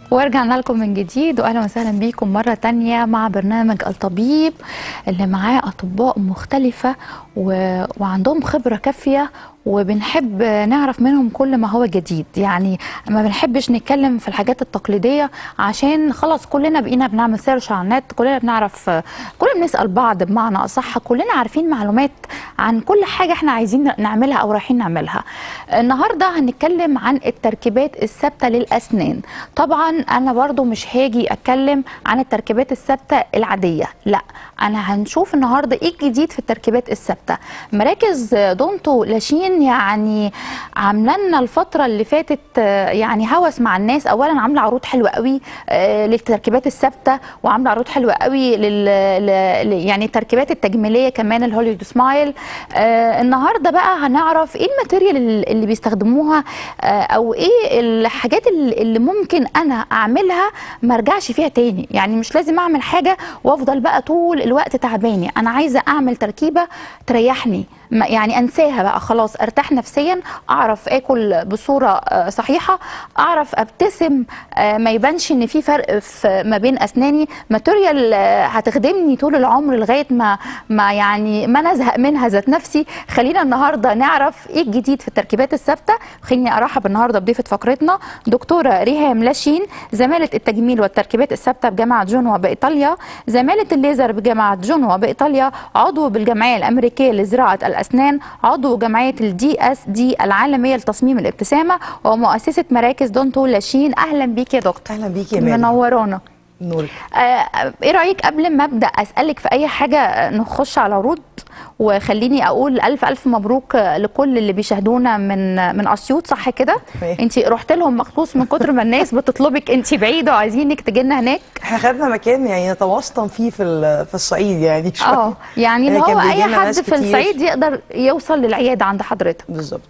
ورجعنا لكم من جديد واهلا وسهلا بيكم مره تانية مع برنامج الطبيب اللي معاه اطباء مختلفه و... وعندهم خبره كافيه وبنحب نعرف منهم كل ما هو جديد يعني ما بنحبش نتكلم في الحاجات التقليديه عشان خلاص كلنا بقينا بنعمل سيرش على النت كلنا بنعرف كلنا بنسال بعض بمعنى اصح كلنا عارفين معلومات عن كل حاجه احنا عايزين نعملها او رايحين نعملها النهارده هنتكلم عن التركيبات الثابته للاسنان طبعا انا برضو مش هاجي اتكلم عن التركيبات الثابته العاديه لا انا هنشوف النهارده ايه الجديد في التركيبات الثابته مراكز دونتو لاشين يعني عامله لنا الفتره اللي فاتت يعني هوس مع الناس اولا عامله عروض حلوه قوي للتركيبات الثابته وعامله عروض حلوه قوي لل يعني التركيبات التجميليه كمان الهوليود سمايل آه النهارده بقى هنعرف ايه الماتيريال اللي بيستخدموها آه او ايه الحاجات اللي ممكن انا اعملها ما ارجعش فيها تاني يعني مش لازم اعمل حاجه وافضل بقى طول الوقت تعباني انا عايزه اعمل تركيبه تريحني يعني انساها بقى خلاص ارتاح نفسيا اعرف اكل بصوره صحيحه اعرف ابتسم ما يبانش ان في فرق في ما بين اسناني ماتيريال هتخدمني طول العمر لغايه ما ما يعني ما نزهق منها ذات نفسي خلينا النهارده نعرف ايه الجديد في التركيبات الثابته خليني ارحب النهارده بضيفه فقرتنا دكتوره ريهام لاشين زماله التجميل والتركيبات الثابته بجامعه جنوا بايطاليا زماله الليزر بجامعه جنوا بايطاليا عضو بالجمعيه الامريكيه لزراعه الاسنان عضو جمعيه الدي اس دي العالميه لتصميم الابتسامه ومؤسسه مراكز دونتو لاشين اهلا بيك يا دكتور اهلا بيك يا مالك منورانا نورك آه ايه رايك قبل ما ابدا اسالك في اي حاجه نخش على عروض وخليني اقول الف الف مبروك لكل اللي بيشاهدونا من من اسيوط صح كده انت رحت لهم مخصوص من كتر ما الناس بتطلبك انت بعيده وعايزينك تجي لنا هناك احنا خدنا مكان يعني نتوسطن فيه في في الصعيد يعني شويه اه يعني اللي هو اي حد في الصعيد يقدر يوصل للعياده عند حضرتك بالظبط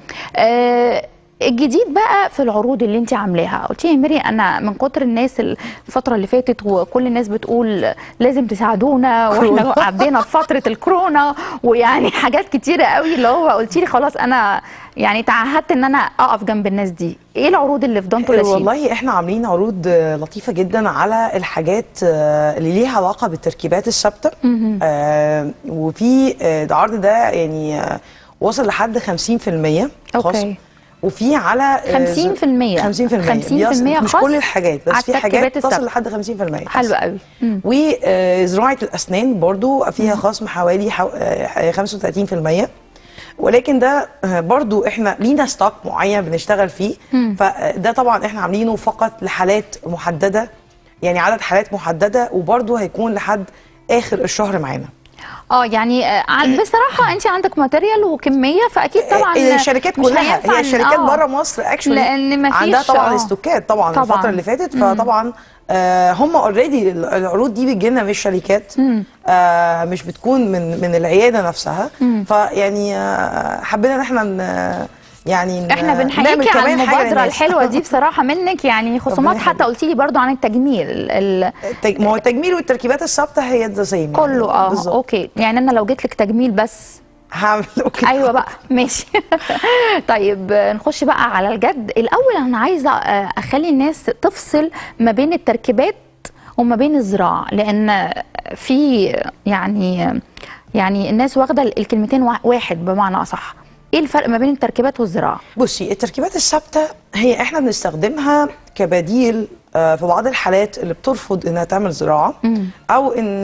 آه الجديد بقى في العروض اللي انت عاملاها قلت لي ميري انا من كتر الناس الفتره اللي فاتت وكل الناس بتقول لازم تساعدونا واحنا عدينا في فتره الكورونا ويعني حاجات كتيره قوي اللي هو قلت لي خلاص انا يعني تعهدت ان انا اقف جنب الناس دي ايه العروض اللي في دونتو لاشين والله احنا عاملين عروض لطيفه جدا على الحاجات اللي ليها علاقه بالتركيبات الثابته آه وفي العرض ده يعني وصل لحد 50% اوكي وفي على 50% 50% 50% مش كل الحاجات بس في حاجات تصل لحد 50% حلو قوي وزراعه الاسنان برضو فيها خصم حوالي 35% ولكن ده برضو احنا لينا ستوك معين بنشتغل فيه مم. فده طبعا احنا عاملينه فقط لحالات محدده يعني عدد حالات محدده وبرضو هيكون لحد اخر الشهر معانا اه يعني بصراحه انت عندك ماتيريال وكميه فاكيد طبعا الشركات كلها هي الشركات بره مصر اكشولي لان ما عندها طبعا استوكات طبعا, طبعا الفتره اللي فاتت فطبعا آه هم اوريدي العروض دي بتجي لنا من الشركات آه مش بتكون من من العياده نفسها فيعني آه حبينا ان احنا يعني احنا بنحييكي على المبادره الحلوه دي بصراحه منك يعني خصومات حتى قلتي لي برضو عن التجميل التج... ما هو التجميل والتركيبات الثابته هي ذا سيم كله اه بالزبط. اوكي يعني انا لو جيت لك تجميل بس هعمل اوكي ايوه بقى ماشي طيب نخش بقى على الجد الاول انا عايزه اخلي الناس تفصل ما بين التركيبات وما بين الزراعه لان في يعني يعني الناس واخده الكلمتين واحد بمعنى اصح ايه الفرق ما بين التركيبات والزراعه بصي التركيبات الثابته هي احنا بنستخدمها كبديل في بعض الحالات اللي بترفض انها تعمل زراعه مم. او ان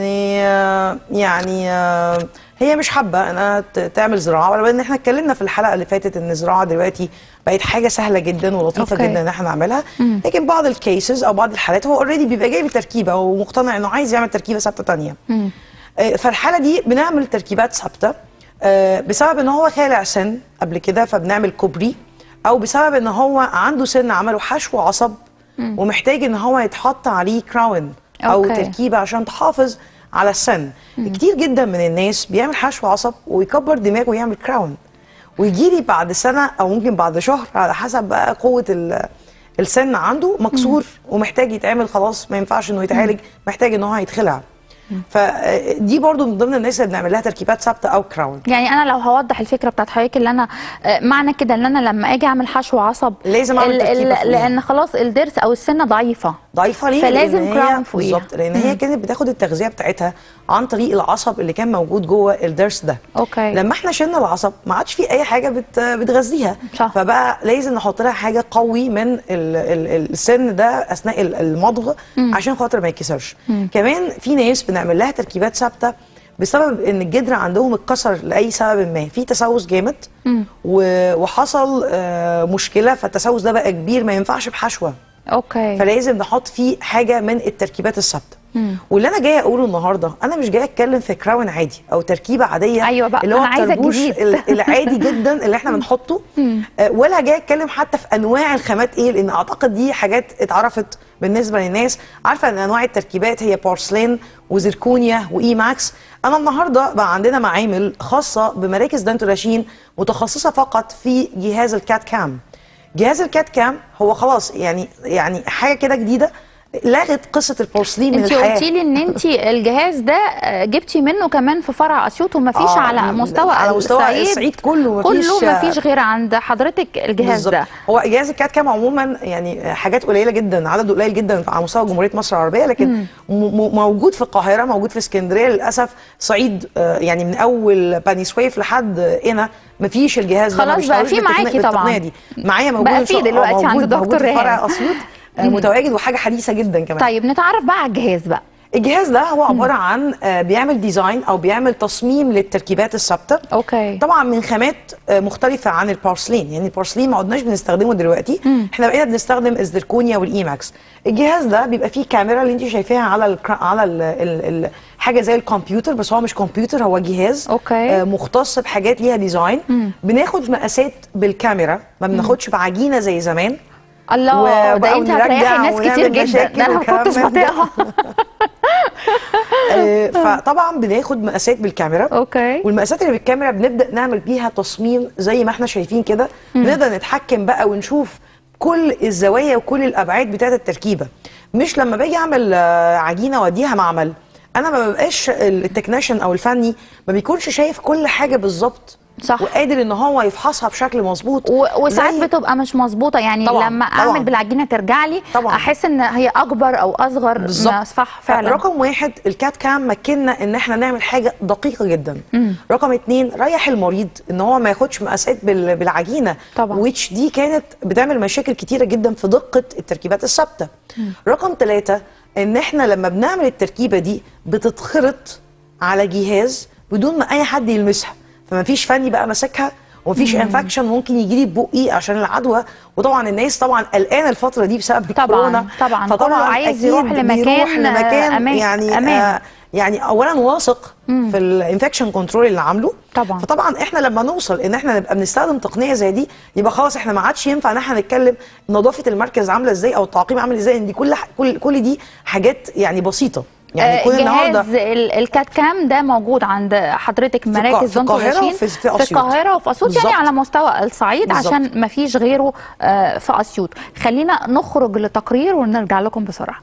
يعني هي مش حابه انها تعمل زراعه ولا ان احنا اتكلمنا في الحلقه اللي فاتت ان الزراعه دلوقتي بقت حاجه سهله جدا ولطيفه أوكي. جدا ان احنا نعملها مم. لكن بعض الكيسز او بعض الحالات هو اوريدي بيبقى جايب تركيبه ومقتنع انه عايز يعمل تركيبه ثابته ثانيه فالحاله دي بنعمل تركيبات ثابته بسبب ان هو خالع سن قبل كده فبنعمل كوبري او بسبب ان هو عنده سن عمله حشو عصب مم. ومحتاج ان هو يتحط عليه كراون او أوكي. تركيبه عشان تحافظ على السن مم. كتير جدا من الناس بيعمل حشو عصب ويكبر دماغه ويعمل كراون ويجي لي بعد سنه او ممكن بعد شهر على حسب بقى قوه السن عنده مكسور مم. ومحتاج يتعمل خلاص ما ينفعش انه يتعالج محتاج ان هو يتخلع فدي برضو من ضمن الناس اللي بنعمل لها تركيبات ثابته او كراون يعني انا لو هوضح الفكره بتاعت حضرتك اللي انا آه، معنى كده ان انا لما اجي اعمل حشو عصب لازم أعمل ال- تركيبة ال- فوقيها. لان خلاص الضرس او السنه ضعيفه ضعيفه ليه؟ فلازم لأن هي- كراون فوقيها. بالظبط لان هي كانت بتاخد التغذيه بتاعتها عن طريق العصب اللي كان موجود جوه الضرس ده اوكي لما احنا شلنا العصب ما عادش في اي حاجه بت بتغذيها صح. فبقى لازم نحط لها حاجه قوي من ال ال السن ده اثناء ال- المضغ عشان خاطر ما يتكسرش كمان في ناس بنعمل لها تركيبات ثابته بسبب ان الجدر عندهم اتكسر لاي سبب ما في تسوس جامد و- وحصل آه، مشكله فالتسوس ده بقى كبير ما ينفعش بحشوه اوكي فلازم نحط فيه حاجه من التركيبات الثابته واللي انا جايه اقوله النهارده انا مش جايه اتكلم في كراون عادي او تركيبه عاديه أيوة بقى، اللي هو أنا عايزة الطربوش الجديد. ال- العادي جدا اللي احنا بنحطه آه، ولا جايه اتكلم حتى في انواع الخامات ايه لان اعتقد دي حاجات اتعرفت بالنسبه للناس عارفه ان انواع التركيبات هي بورسلين وزركونيا واي ماكس انا النهارده بقى عندنا معامل خاصه بمراكز دانتولاشين متخصصه فقط في جهاز الكات كام جهاز الكات كام هو خلاص يعني يعني حاجه كده جديده لغت قصه البورسلين من انت الحياه قلتي لي ان انت الجهاز ده آه، جبتي منه كمان في فرع اسيوط ومفيش آه، على م- مستوى على مستوى الصعيد الصعيد كله مفيش- كله مفيش غير عند حضرتك الجهاز بالظبط. ده هو جهاز الكات كام عموما يعني حاجات قليله جدا عدده قليل جدا على مستوى جمهوريه مصر العربيه لكن م- م- موجود في القاهره موجود في اسكندريه للاسف صعيد آه، يعني من اول بني سويف لحد هنا مفيش الجهاز ده ما خلاص بقى بيشتغلش في بالتقنية- معاكي طبعاً. بالتقنية دي معايا موجود بقى إن شاء- في آه، دلوقتي عند موجود- دكتور موجود في فرع ريهام. اسيوط آه، متواجد وحاجه حديثه جدا كمان طيب نتعرف بقى على الجهاز بقى الجهاز ده هو عباره عن آه، بيعمل ديزاين او بيعمل تصميم للتركيبات الثابته اوكي طبعا من خامات آه، مختلفه عن البورسلين يعني البورسلين ما عدناش بنستخدمه دلوقتي احنا بقينا بنستخدم الزركونيا والايماكس الجهاز ده بيبقى فيه كاميرا اللي انت شايفاها على ال على ال ال ال حاجه زي الكمبيوتر بس هو مش كمبيوتر هو جهاز أوكي. آه، مختص بحاجات ليها ديزاين بناخد مقاسات بالكاميرا ما بناخدش بعجينه زي زمان الله وبقى ده انت ونرجع هتريحي ناس ونعمل كتير جدا مشاكل ده انا ما وكلام كنتش من ده. بطيقها آه، فطبعا بناخد مقاسات بالكاميرا اوكي والمقاسات اللي بالكاميرا بنبدا نعمل بيها تصميم زي ما احنا شايفين كده بنقدر نتحكم بقى ونشوف كل الزوايا وكل الابعاد بتاعه التركيبه مش لما باجي اعمل آه، عجينه واديها معمل انا ما ببقاش التكنيشن او الفني ما بيكونش شايف كل حاجه بالظبط صح. وقادر ان هو يفحصها بشكل مظبوط و- وساعات زي- بتبقى مش مظبوطه يعني طبعاً، لما طبعاً. اعمل بالعجينه ترجع لي طبعاً. احس ان هي اكبر او اصغر ما بالظبط صح فعلا رقم واحد الكات كام مكننا ان احنا نعمل حاجه دقيقه جدا رقم اتنين ريح المريض ان هو ما ياخدش مقاسات بال- بالعجينه طبعاً. ويتش دي كانت بتعمل مشاكل كتيره جدا في دقه التركيبات الثابته رقم ثلاثة ان احنا لما بنعمل التركيبه دي بتتخرط على جهاز بدون ما اي حد يلمسها فما فيش فني بقى ماسكها ومفيش انفكشن ممكن يجي لي ببقي عشان العدوى وطبعا الناس طبعا قلقانه الفتره دي بسبب طبعاً، الكورونا طبعاً. فطبعا كله عايز أكيد يروح لمكان، بيروح لمكان آه، أمان- يعني أمان. آه يعني اولا واثق في الانفكشن كنترول اللي عامله طبعاً. فطبعا احنا لما نوصل ان احنا نبقى بنستخدم تقنيه زي دي يبقى خلاص احنا ما عادش ينفع ان احنا نتكلم نظافه المركز عامله ازاي او التعقيم عامل ازاي ان دي كل ح- كل كل دي حاجات يعني بسيطه يعني آه، كل النهارده جهاز ال- الكات كام ده موجود عند حضرتك القا- مراكز في القاهرة دانتولاشين وفي- في في أسيوط. القاهره وفي اسيوط يعني بالظبط. على مستوى الصعيد بالظبط. عشان ما فيش غيره آه، في اسيوط خلينا نخرج لتقرير ونرجع لكم بسرعه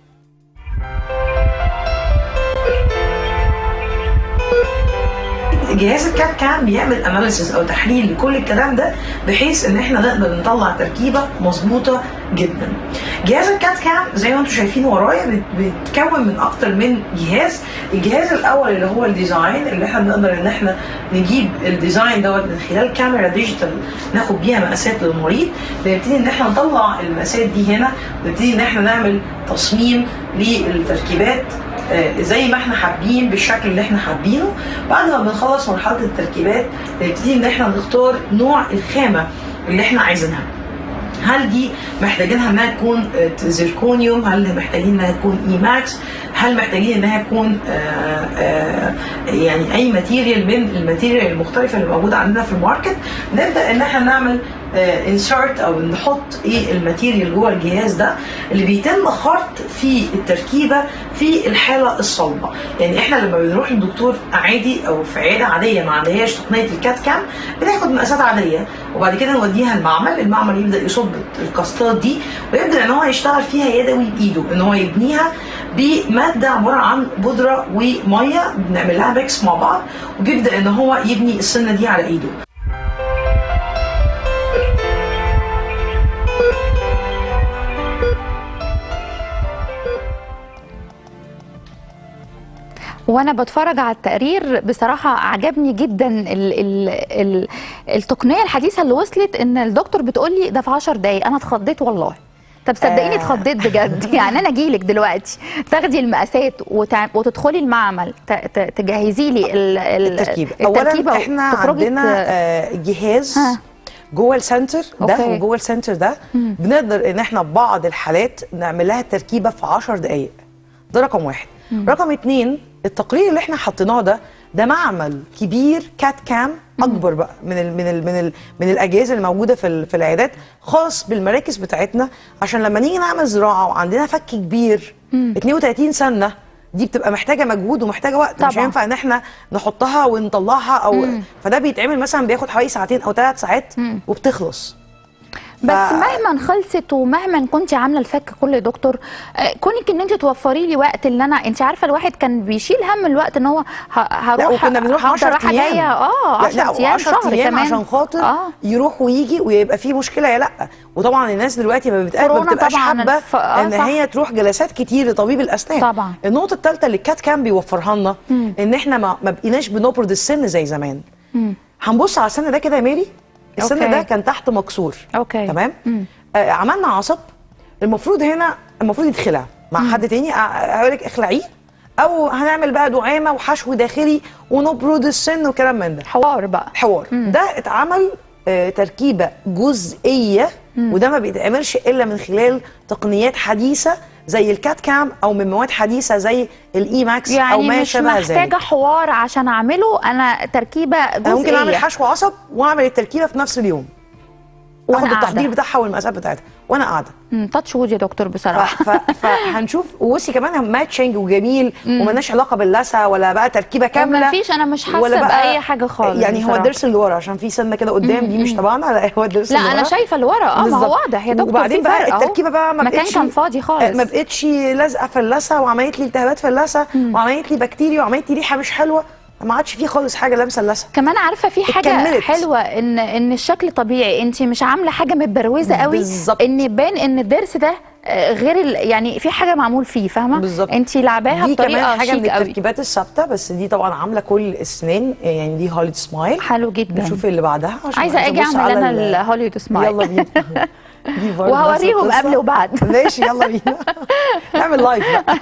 جهاز الكات كام بيعمل اناليسيس او تحليل لكل الكلام ده بحيث ان احنا نقدر نطلع تركيبه مظبوطه جدا. جهاز الكات كام زي ما انتم شايفين ورايا بيت- بيتكون من اكتر من جهاز، الجهاز الاول اللي هو الديزاين اللي احنا بنقدر ان احنا نجيب الديزاين دوت من خلال كاميرا ديجيتال ناخد بيها مقاسات للمريض، بنبتدي ان احنا نطلع المقاسات دي هنا، نبتدي ان احنا نعمل تصميم للتركيبات آه، زي ما احنا حابين بالشكل اللي احنا حابينه بعد ما بنخلص مرحله التركيبات نبتدي ان احنا نختار نوع الخامه اللي احنا عايزينها هل دي محتاجينها انها تكون آه، زيركونيوم هل محتاجين انها تكون اي ماكس هل محتاجين انها تكون آه، آه، يعني اي ماتيريال من الماتيريال المختلفه اللي موجوده عندنا في الماركت نبدا ان احنا نعمل انسرت او نحط ايه الماتيريال جوه الجهاز ده اللي بيتم خرط في التركيبه في الحاله الصلبه يعني احنا لما بنروح للدكتور عادي او في عياده عاديه ما عندهاش تقنيه الكات كام بناخد مقاسات عاديه وبعد كده نوديها المعمل المعمل يبدا يصب الكاستات دي ويبدا ان هو يشتغل فيها يدوي بايده ان هو يبنيها بماده عباره عن بودره وميه بنعمل لها ميكس مع بعض وبيبدا ان هو يبني السنه دي على ايده وانا بتفرج على التقرير بصراحه عجبني جدا ال ال ال التقنيه الحديثه اللي وصلت ان الدكتور بتقول لي ده في 10 دقايق انا اتخضيت والله طب صدقيني آه. اتخضيت بجد يعني انا اجي لك دلوقتي تاخدي المقاسات وتع... وتدخلي المعمل ت... ت... تجهزي لي ال... ال... التركيبه التركيبة اولا احنا وتخرجي عندنا ت- آه، جهاز ها. جوه السنتر ده أوكي. وجوه السنتر ده بنقدر ان احنا ببعض الحالات نعمل لها التركيبه في 10 دقائق ده رقم واحد رقم اتنين التقرير اللي احنا حطيناه ده ده معمل كبير كات كام اكبر بقى من ال من ال من ال من الاجهزه اللي موجوده في ال- في العيادات خاص بالمراكز بتاعتنا عشان لما نيجي نعمل زراعه وعندنا فك كبير 32 سنه دي بتبقى محتاجه مجهود ومحتاجه وقت مش طبعاً. هينفع ان احنا نحطها ونطلعها او فده بيتعمل مثلا بياخد حوالي ساعتين او ثلاث ساعات وبتخلص بس ف- مهما خلصت ومهما كنت عامله الفك كل يا دكتور آه، كونك ان انت توفري لي وقت اللي انا انت عارفه الواحد كان بيشيل هم الوقت ان هو ه- لا هروح وكنا بنروح هفضل 10 رايحة ايام جايه اه 10 ايام شهر ايام كمان عشان خاطر اه يروح ويجي ويبقى فيه مشكله يا لا وطبعا الناس دلوقتي ما بتبقى ما كورونا بتبقاش طبعاً حابه الف- آه ان صح. هي تروح جلسات كتير لطبيب الاسنان طبعاً. النقطه الثالثه اللي الكات كان بيوفرها لنا ان احنا ما, ما بقيناش بنبرد السن زي زمان هنبص على السن ده كده يا ميري السن أوكي. ده كان تحت مكسور أوكي. تمام آه عملنا عصب المفروض هنا المفروض يتخلع مع حد تاني هقول لك اخلعيه او هنعمل بقى دعامه وحشو داخلي ونبرد السن وكلام من ده حوار بقى حوار ده اتعمل آه، تركيبه جزئيه وده ما بيتعملش الا من خلال تقنيات حديثه زي الكات كام او من مواد حديثه زي الاي ماكس او يعني ما مش شابه ذلك محتاجه حوار عشان اعمله انا تركيبه انا ممكن اعمل جزئيه حشو عصب واعمل التركيبه في نفس اليوم وأنا اخد التحضير قاعدة. بتاعها والمقاسات بتاعتها وانا قاعده مم، تاتش وود يا دكتور بصراحه ف- ف- فهنشوف وبصي كمان ماتشنج وجميل وملناش علاقه باللثه ولا بقى تركيبه كامله مفيش انا مش ولا حاسه بقى- باي حاجه خالص يعني هو بصراحة. الضرس اللي ورا عشان في سنه كده قدام دي مش تبعنا لا هو الضرس لا اللي انا ورا. شايفه اللي ورا اه ما بالظبط. هو واضح يا دكتور وبعدين في بقى فرق أهو. التركيبه بقى ما مكان بقتش كان فاضي خالص ما بقتش لازقه في اللثه وعملت لي التهابات في اللثه وعملت لي بكتيريا وعملت لي ريحه مش حلوه ما عادش فيه خالص حاجه لامسه اللثه كمان عارفه في حاجه اتكملت. حلوه ان ان الشكل طبيعي انت مش عامله حاجه متبروزه قوي بالظبط. ان يبان ان الضرس ده آه، غير ال... يعني في حاجه معمول فيه فاهمه بالظبط. انت لعباها دي بطريقه كمان حاجه من شيك قوي التركيبات الثابته بس دي طبعا عامله كل السنين يعني دي هوليد سمايل حلو جدا نشوف اللي بعدها عشان عايزه اجي أبص اعمل على انا ال- الهوليوود سمايل يلا بينا دي برضه وهوريهم نفس القصة. قبل وبعد. ماشي يلا بينا نعمل لايف بقى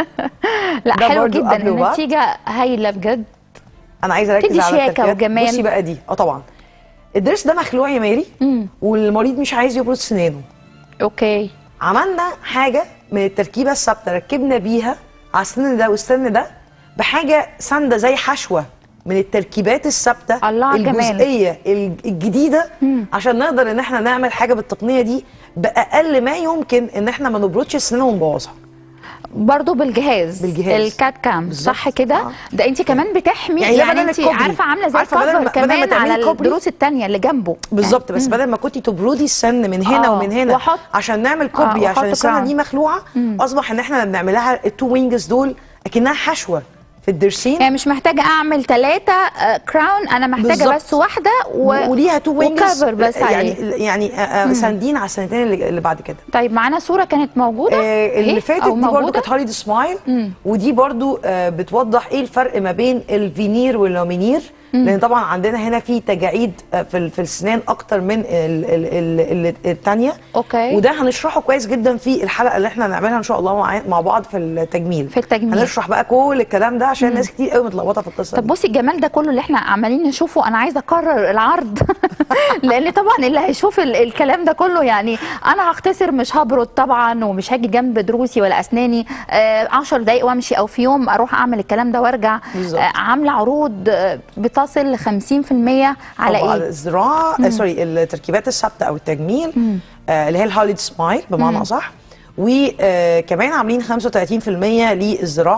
لا ده حلو برضو جدا قبل وبعد. النتيجه هايله بجد انا عايزه اركز تدي على شياكة التركيبات. وجمال. بصي بقى دي اه طبعا الضرس ده مخلوع يا ماري والمريض مش عايز يبرد سنانه اوكي عملنا حاجه من التركيبه الثابته ركبنا بيها على السن ده والسن ده بحاجه سانده زي حشوه من التركيبات الثابته الله على الجمال. الجزئيه الج- الجديده عشان نقدر ان احنا نعمل حاجه بالتقنيه دي باقل ما يمكن ان احنا ما نبردش السنان ونبوظها برضو بالجهاز بالجهاز. الكات كام بالظبط. صح كده آه. ده انت كمان بتحمي يعني يعني, ده بدل انت الكوبري. عارفه عامله زي عارفة بدل ما- الكفر بدل ما كمان تعملي على كوبري. الدروس التانية اللي جنبه بالظبط بس بدل ما كنتي تبردي السن من هنا آه، ومن هنا وأحط- عشان نعمل كوبري آه، عشان وأحط السنه كراون. دي مخلوعه اصبح ان احنا بنعملها التو وينجز دول اكنها حشوه في الدرسين يعني مش محتاجه اعمل ثلاثه كراون انا محتاجه بالظبط. بس واحده و... وليها تو وينجز وكفر بس يعني عليه يعني آه، آه، ساندين على السنتين اللي اللي بعد كده طيب معانا صوره كانت موجوده آه، اللي إيه؟ فاتت أو دي برضو موجودة؟ كانت هوليد سمايل ودي برضو آه، بتوضح ايه الفرق ما بين الفينير واللامينير لان طبعا عندنا هنا في تجاعيد آه، في ال- في السنان اكتر من ال- ال- ال- ال- التانية أوكي. وده هنشرحه كويس جدا في الحلقه اللي احنا هنعملها ان شاء الله مع مع بعض في التجميل في التجميل. هنشرح بقى كل الكلام ده عشان ناس كتير قوي متلخبطه في القصه طب دي. بصي الجمال ده كله اللي احنا عمالين نشوفه انا عايزه اكرر العرض لان طبعا اللي هيشوف ال- الكلام ده كله يعني انا هختصر مش هبرد طبعا ومش هاجي جنب دروسي ولا اسناني آه 10 دقايق وامشي او في يوم اروح اعمل الكلام ده وارجع بالظبط. آه عامله عروض آه بتصل ل 50% على طبعاً ايه؟ الزراعه آه سوري التركيبات الثابته او التجميل آه اللي هي الهوليد سمايل بمعنى اصح وكمان عاملين 35% للزراعه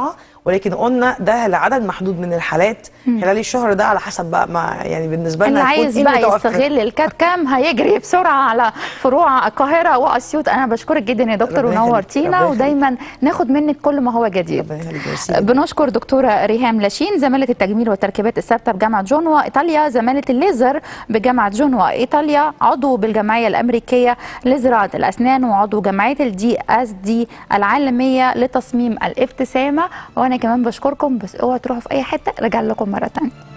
ولكن قلنا ده لعدد محدود من الحالات خلال الشهر ده على حسب بقى ما يعني بالنسبه اللي لنا هيكون عايز إيه بقى المتوفر. يستغل الكات كام هيجري بسرعه على فروع القاهره واسيوط انا بشكرك جدا يا دكتور ربنا يخليك، ونورتينا ربنا يخليك. ودايما ناخد منك كل ما هو جديد ربنا يخليك، ميرسي. بنشكر دكتوره ريهام لاشين زماله التجميل والتركيبات الثابته بجامعه جنوة ايطاليا زماله الليزر بجامعه جنوة ايطاليا عضو بالجمعيه الامريكيه لزراعه الاسنان وعضو جمعيه الدي اس دي العالميه لتصميم الابتسامه وانا كمان بشكركم بس اوعوا تروحوا في اي حته رجع لكم مره ثانيه